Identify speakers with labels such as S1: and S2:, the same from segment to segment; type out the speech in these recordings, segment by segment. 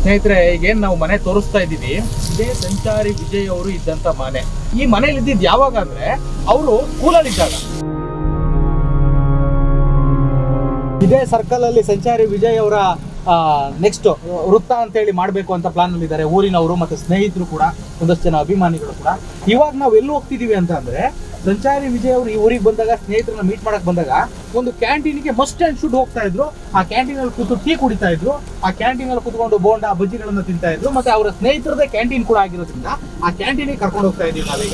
S1: ಸ್ನೇಹಿತರೆ ಈಗೇನ್ ನಾವು ಮನೆ ತೋರಿಸ್ತಾ ಇದ್ದೀವಿ ಇದೇ ಸಂಚಾರಿ ವಿಜಯ್ ಅವರು ಇದ್ದಂತ ಮನೆ ಈ ಮನೇಲಿ ಇದ್ದಿದ್ ಯಾವಾಗ ಅಂದ್ರೆ ಅವರು ಸ್ಕೂಲಲ್ಲಿ ಇದ್ದಾಗ ಇದೇ ಸರ್ಕಲ್ ಅಲ್ಲಿ ಸಂಚಾರಿ ವಿಜಯ್ ಅವರ ನೆಕ್ಸ್ಟ್ ವೃತ್ತ ಅಂತ ಹೇಳಿ ಮಾಡ್ಬೇಕು ಅಂತ ಪ್ಲಾನ್ ಅಲ್ಲಿ ಇದ್ದಾರೆ ಊರಿನವರು ಮತ್ತೆ ಸ್ನೇಹಿತರು ಕೂಡ ಒಂದಷ್ಟು ಜನ ಅಭಿಮಾನಿಗಳು ಕೂಡ ಇವಾಗ ನಾವು ಎಲ್ಲಿ ಹೋಗ್ತಿದೀವಿ ಅಂತ ಅಂದ್ರೆ ಸಂಚಾರಿ ವಿಜಯ್ ಅವರು ಈ ಊರಿಗೆ ಬಂದಾಗ ಸ್ನೇಹಿತರನ್ನ ಮೀಟ್ ಮಾಡಕ್ ಬಂದಾಗ ಒಂದು ಕ್ಯಾಂಟೀನ್ಗೆ ಮಸ್ಟ್ ಅಂಡ್ ಶುಡ್ ಹೋಗ್ತಾ ಇದ್ರು ಆ ಕ್ಯಾಂಟೀನ್ ಅಲ್ಲಿ ಕೂತು ಟೀ ಕುಡಿತಾ ಇದ್ರು ಆ ಕ್ಯಾಂಟೀನ್ ಅಲ್ಲಿ ಕೂತ್ಕೊಂಡು ಬೋಂಡಾ ಬಜ್ಜಿಗಳನ್ನ ತಿಂತಾ ಇದ್ರು ಮತ್ತೆ ಅವರ ಸ್ನೇಹಿತರದೇ ಕ್ಯಾಂಟೀನ್ ಕೂಡ ಆಗಿರೋದ್ರಿಂದ ಆ ಕ್ಯಾಂಟೀನ್ಗೆ ಕರ್ಕೊಂಡು ಹೋಗ್ತಾ ಇದೀವಿ ನಾವೀಗ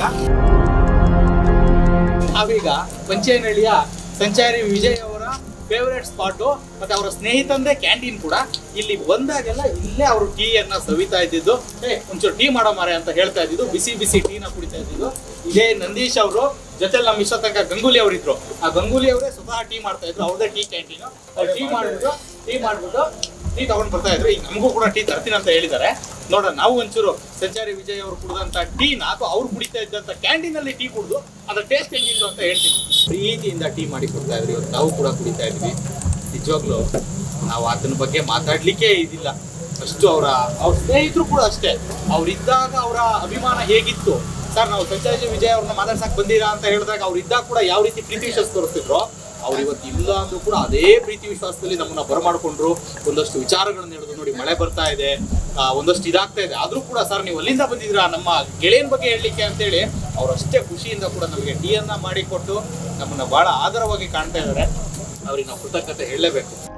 S1: ನಾವೀಗ ಪಂಚೇನಹಳ್ಳಿಯ ಸಂಚಾರಿ ವಿಜಯ್ ಅವರ ಫೇವರೇಟ್ ಸ್ಪಾಟು ಮತ್ತೆ ಅವರ ಸ್ನೇಹಿತಂದೇ ಕ್ಯಾಂಟೀನ್ ಕೂಡ ಇಲ್ಲಿ ಬಂದಾಗೆಲ್ಲ ಇಲ್ಲೇ ಅವರು ಟೀಯನ್ನ ಸವಿತಾ ಇದ್ದಿದ್ದು ಏ ಒಂಚೂರು ಟೀ ಮಾಡೋ ಮಾರೆ ಅಂತ ಹೇಳ್ತಾ ಇದ್ದಿದ್ದು ಬಿಸಿ ಬಿಸಿ ಟೀನ ಕುಡಿತಾ ಇದ್ದಿದ್ದು ಇದೇ ನಂದೀಶ್ ಅವರು ಜೊತೆಲಿ ನಮ್ಮ ಇಷ್ಟ ತನಕ ಗಂಗೂಲಿ ಅವರಿದ್ರು ಆ ಗಂಗೂಲಿ ಅವರೇ ಸ್ವತಃ ಟೀ ಮಾಡ್ತಾ ಇದ್ರು ಅವ್ರದೇ ಟೀ ಕ್ಯಾಂಟೀನು ಅವ್ರು ಟೀ ಮಾಡ್ಬಿಟ್ಟು ಟೀ ಮಾಡ್ಬಿಟ್ಟು ಟೀ ತಗೊಂಡ್ ಬರ್ತಾ ಇದ್ರು ಈಗ ನಮಗೂ ಕೂಡ ಟೀ ತರ್ತೀನಿ ಅಂತ ಹೇಳಿದ್ದಾರೆ ನೋಡೋಣ ನಾವು ಒಂಚೂರು ಸಂಚಾರಿ ವಿಜಯ್ ಅವರು ಕುಡಿದಂತ ಟೀನ ಅಥವಾ ಅವ್ರು ಕುಡಿತಾ ಇದ್ದಂತ ಕ್ಯಾಂಟೀನ್ ಅಲ್ಲಿ ಟೀ ಕುಡಿದು ಅದ್ರ ಟೇಸ್ಟ್ ಹೆಂಗಿತ್ತು ಅಂತ ಹೇಳ್ತೀನಿ ಪ್ರೀತಿಯಿಂದ ಟೀ ಮಾಡಿ ಕೊಡ್ತಾ ಇದ್ರಿ ಇವತ್ತು ನಾವು ಕೂಡ ಕುಡಿತಾ ಇದ್ವಿ ನಿಜವಾಗ್ಲೂ ನಾವು ಅದನ್ನ ಬಗ್ಗೆ ಮಾತಾಡ್ಲಿಕ್ಕೆ ಇದಿಲ್ಲ ಅಷ್ಟು ಅವರ ಅವ್ರ ಸ್ನೇಹಿತರು ಕೂಡ ಅಷ್ಟೇ ಅವ್ರಿದ್ದಾಗ ಅವರ ಅಭಿಮಾನ ಹೇಗಿತ್ತು ಸರ್ ನಾವು ಸಂಚಾರಿ ವಿಜಯ್ ಅವ್ರನ್ನ ಮಾತಾಡ್ಸಕ್ ಬಂದಿರಾ ಅಂತ ಹೇಳಿದಾಗ ಅವ್ರು ಇದ್ದಾಗ ಕೂಡ ಯಾವ ರೀತಿ ಪ್ರೀತಿ ವಿಶ್ವಾಸ ತೋರಿಸ್ತಿದ್ರು ಅವ್ರು ಇವತ್ತು ಇಲ್ಲ ಅಂದ್ರೂ ಕೂಡ ಅದೇ ಪ್ರೀತಿ ವಿಶ್ವಾಸದಲ್ಲಿ ನಮ್ಮನ್ನ ಬರಮಾಡ್ಕೊಂಡ್ರು ಒಂದಷ್ಟು ವಿಚಾರಗಳನ್ನ ಹೇಳಿದ್ರು ನೋಡಿ ಮಳೆ ಬರ್ತಾ ಇದೆ ಆ, ಒಂದಷ್ಟು ಇದಾಗ್ತಾ ಇದೆ ಆದ್ರೂ ಕೂಡ ಸರ್ ನೀವು ಅಲ್ಲಿಂದ ಬಂದಿದ್ದೀರಾ ನಮ್ಮ ಗೆಳೆಯನ ಬಗ್ಗೆ ಹೇಳಲಿಕ್ಕೆ ಅಂತೇಳಿ ಅವ್ರು ಅಷ್ಟೇ ಖುಷಿಯಿಂದ ಕೂಡ ನಮಗೆ ಟೀಯನ್ನ ಮಾಡಿಕೊಟ್ಟು ನಮ್ಮನ್ನ ಬಹಳ ಆದರವಾಗಿ ಕಾಣ್ತಾ ಇದ್ದಾರೆ ಅವ್ರಿಗೆ ನಾವು ಕೃತಜ್ಞತೆ ಹೇಳಲೇಬೇಕು